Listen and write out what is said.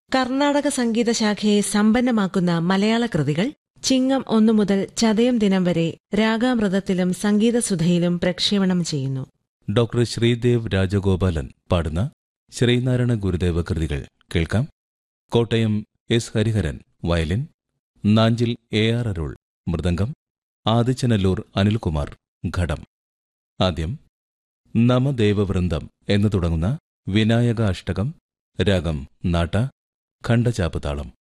കർണാടക സംഗീത ശാഖയെ സമ്പന്നമാക്കുന്ന മലയാള കൃതികൾ ചിങ്ങം ഒന്നു മുതൽ ചതയം ദിനം വരെ രാഗാമൃതത്തിലും സംഗീതസുധയിലും പ്രക്ഷേപണം ചെയ്യുന്നു ഡോക്ടർ ശ്രീദേവ് രാജഗോപാലൻ പാടുന്ന ശ്രീനാരായണ ഗുരുദേവ കൃതികൾ കേൾക്കാം Kottayam S Hariharan violin Nanjil A R Arul മൃദംഗം ആദിച്ചനല്ലൂർ അനിൽകുമാർ ഘടം ആദ്യം നമദേവവൃന്ദം എന്ന് തുടങ്ങുന്ന വിനായക അഷ്ടകം രാഗം നാട്ട ഖണ്ഡചാപ്പുതാളം